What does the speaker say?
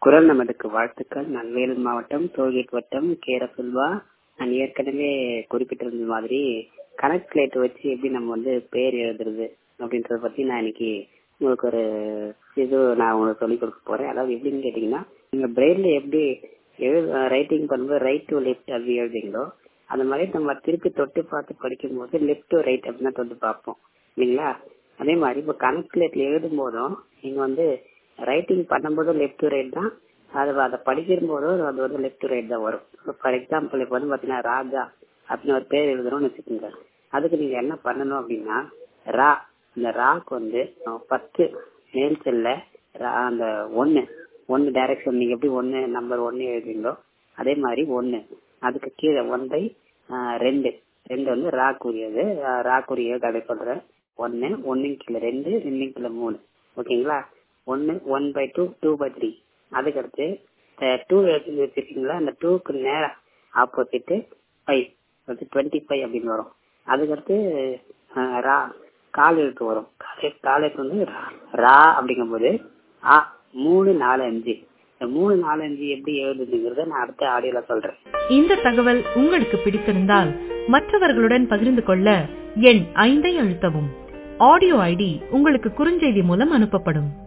குரல் நமதுக்கு வாழ்த்துக்கள் நான் வேலூர் மாவட்டம் டோல்கேட் வட்டம் கேரசுல்வா நான் ஏற்கனவே குறிப்பிட்டிருந்த மாதிரி கனெக்ட் பிளேட் வச்சு எப்படி நம்ம வந்து பேர் எழுதுறது அப்படின்றத பத்தி நான் இன்னைக்கு உங்களுக்கு ஒரு இது நான் உங்களுக்கு சொல்லிக் கொடுக்க போறேன் அதாவது எப்படின்னு கேட்டீங்கன்னா நீங்க பிரெயின்ல எப்படி எழுத ரைட்டிங் பண்ணும்போது ரைட் டு லெஃப்ட் அப்படி எழுதுங்களோ அந்த மாதிரி நம்ம திருப்பி தொட்டு பார்த்து படிக்கும் போது லெஃப்ட் டு ரைட் அப்படின்னு தொட்டு பார்ப்போம் இல்லைங்களா அதே மாதிரி இப்போ கனெக்ட் பிளேட்ல எழுதும் போதும் நீங்க வந்து ரைட்டிங் பண்ணும்போதும் லெஃப்ட் டு ரைட் தான் அது அதை படிக்கும் போதும் அது வந்து லெஃப்ட் டு ரைட் தான் வரும் ஃபார் எக்ஸாம்பிள் இப்போ வந்து பாத்தீங்கன்னா ராஜா அப்படின்னு ஒரு பேர் எழுதுறோம்னு வச்சுக்கோங்க அதுக்கு நீங்க என்ன பண்ணணும் அப்படின்னா ரா இந்த ராக்கு வந்து ஃபர்ஸ்ட் மேல் செல்ல அந்த ஒன்னு ஒன்னு டைரக்ஷன் நீங்க எப்படி ஒன்னு நம்பர் ஒன்னு எழுதுறீங்களோ அதே மாதிரி ஒன்னு அதுக்கு கீழே ஒன் பை ரெண்டு ரெண்டு வந்து ராக்குரியது ராக்குரிய கடை சொல்றேன் ஒன்னு ஒன்னு கீழே ரெண்டு ரெண்டு கீழே மூணு ஓகேங்களா ஒன்னு one by two two by three அதுக்கடுத்து டூ எழுதி வச்சிருக்கீங்களா அந்த டூக்கு நேரம் ஆப்போசிட் ஃபைவ் வந்து டுவெண்ட்டி ஃபைவ் அப்படின்னு வரும் அதுக்கடுத்து ரா கால் எழுத்து வரும் கால் எழுத்து வந்து ரா அப்படிங்கும்போது ஆ மூணு நாலு அஞ்சு இந்த மூணு நாலு அஞ்சு எப்படி எழுதுங்கிறத நான் அடுத்த ஆடியோல சொல்றேன் இந்த தகவல் உங்களுக்கு பிடித்திருந்தால் மற்றவர்களுடன் பகிர்ந்து கொள்ள எண் ஐந்தை அழுத்தவும் ஆடியோ ஐடி உங்களுக்கு குறுஞ்செய்தி மூலம் அனுப்பப்படும்